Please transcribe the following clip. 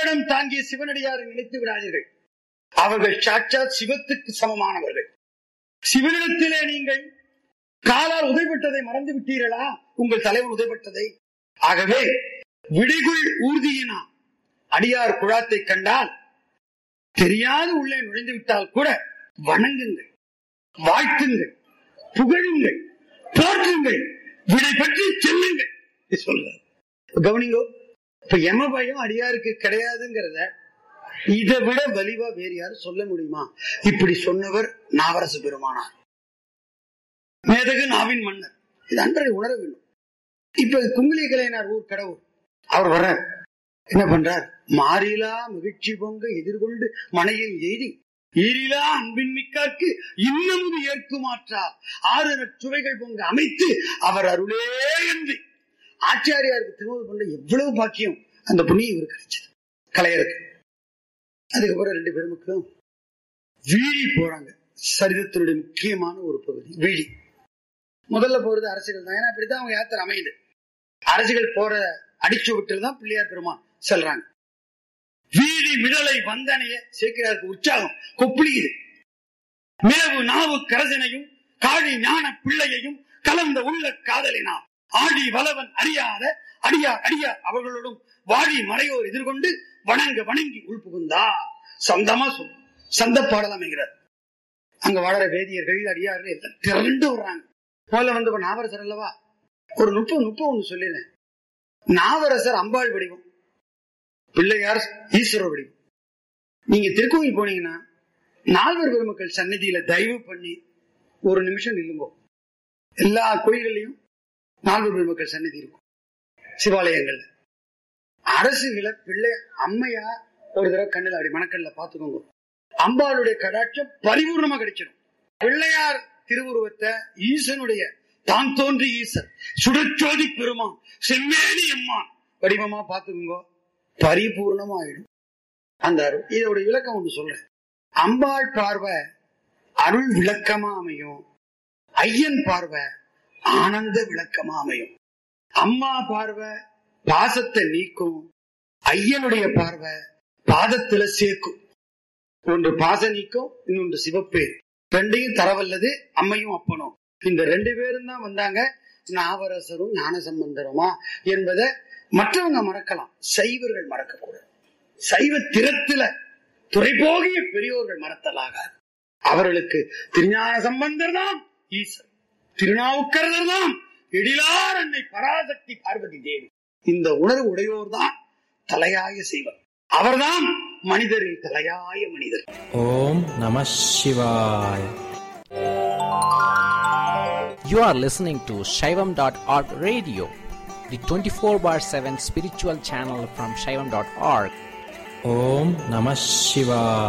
வேடம் தாங்கிய சிவனடியாரை நினைத்து விடாதீர்கள் அவர்கள் சாட்சாத் சிவத்துக்கு சமமானவர்கள் சிவனிடத்திலே நீங்கள் காலால் உதைப்பட்டதை மறந்து விட்டீர்களா உங்கள் தலைவர் உதைப்பட்டதை ஆகவே விடைகுள் ஊர்தியினா அடியார் குழாத்தை கண்டால் தெரியாது உள்ளே நுழைந்து விட்டால் கூட வணங்குங்கள் வாழ்த்துங்கள் புகழுங்கள் போற்றுங்கள் விடை பற்றி செல்லுங்கள் இது சொல்றாரு கவனிங்கோ இப்ப யம பயம் அடியாருக்கு கிடையாதுங்கிறத இதை விட வலிவா வேறு யாரும் சொல்ல முடியுமா இப்படி சொன்னவர் நாவரசு பெருமானார் மேதகு நாவின் மன்னர் இது அன்றை உணர வேண்டும் இப்ப குங்கிலி கலைஞர் ஊர் கடவுள் அவர் வர்றார் என்ன பண்றார் மாறிலா மகிழ்ச்சி பொங்க எதிர்கொண்டு மனையில் எய்தி ஈரிலா அன்பின் மிக்கார்க்கு இன்னமுது ஏற்குமாற்றால் ஆறு சுவைகள் பொங்க அமைத்து அவர் அருளே என்று ஆச்சாரியாருக்கு திருமணம் பண்ண எவ்வளவு பாக்கியம் அந்த புண்ணியம் இவர் கிடைச்சது கலையருக்கு அதுக்கப்புறம் ரெண்டு பெருமக்களும் வீழி போறாங்க சரிதத்தினுடைய முக்கியமான ஒரு பகுதி வீழி முதல்ல போறது அரசுகள் தான் ஏன்னா இப்படித்தான் அவங்க யாத்திரை அமையுது அரசுகள் போற அடிச்சு விட்டு தான் பிள்ளையார் பெருமான் செல்றாங்க வீழி மிடலை வந்தனைய சேர்க்கிறாருக்கு உற்சாகம் கொப்புளியுது மிளவு நாவு கரசனையும் காழி ஞான பிள்ளையையும் கலந்த உள்ள காதலினா ஆடி வலவன் அறியாத அடியார் அடியார் அவர்களோடும் வாழி மறையோர் எதிர்கொண்டு வணங்க வணங்கி உள்புகுந்தா சொந்தமா சொல் சந்த பாடல் அமைகிறார் அங்க வாழற வேதியர்கள் அடியார்கள் எல்லாம் திரண்டு வர்றாங்க முதல்ல வந்து நாவரசர் அல்லவா ஒரு நுட்பம் நுட்பம் ஒண்ணு சொல்லிடுறேன் நாவரசர் அம்பாள் வடிவம் பிள்ளையார் ஈஸ்வரர் வடிவம் நீங்க திருக்கோவில் போனீங்கன்னா நால்வர் பெருமக்கள் சன்னதியில தயவு பண்ணி ஒரு நிமிஷம் நில்லுங்கோ எல்லா கோயில்கள்லயும் நால்வர் பெருமக்கள் சன்னதி இருக்கும் சிவாலயங்கள்ல அரசுகளை பிள்ளை அம்மையா ஒரு தடவை கண்ணில் அப்படி மணக்கல்ல பாத்துக்கோங்க அம்பாளுடைய கடாட்சம் பரிபூர்ணமா கிடைச்சிடும் பிள்ளையார் திருவுருவத்தை ஈசனுடைய தான் தோன்றி ஈசன் சுடச்சோதி பெருமான் செம்மேனி அம்மான் வடிவமா பாத்துக்கோங்க பரிபூர்ணமாயிடும் அந்த அருள் இதோட விளக்கம் ஒண்ணு சொல்றேன் அம்பாள் பார்வை அருள் விளக்கமா அமையும் ஐயன் பார்வை ஆனந்த விளக்கமா அமையும் அம்மா பார்வை பாசத்தை நீக்கும் ஐயனுடைய பார்வை பாதத்துல சேர்க்கும் ஒன்று பாச நீக்கும் இன்னொன்று சிவப்பேர் ரெண்டையும் தரவல்லது அம்மையும் அப்பனும் இந்த ரெண்டு பேரும் தான் வந்தாங்க நாவரசரும் ஞான சம்பந்தருமா என்பதை மற்றவங்க மறக்கலாம் சைவர்கள் மறக்கக்கூடாது சைவ திறத்துல துறைபோகிய பெரியோர்கள் மறத்தலாகாது அவர்களுக்கு திருஞான சம்பந்தர் தான் ஈசர் திருநாவுக்கரசர் தான் எழிலார் அன்னை பராசக்தி பார்வதி தேவி இந்த உணர்வு உடையோர் தான் தலையாய செய்வர் அவர்தான் மனிதரில் தலையாய மனிதர் ஓம் நம சிவாய You are listening to Shaivam.org radio, the 24 bar 7 spiritual channel from Shaivam.org. ஓம் நம சிவாய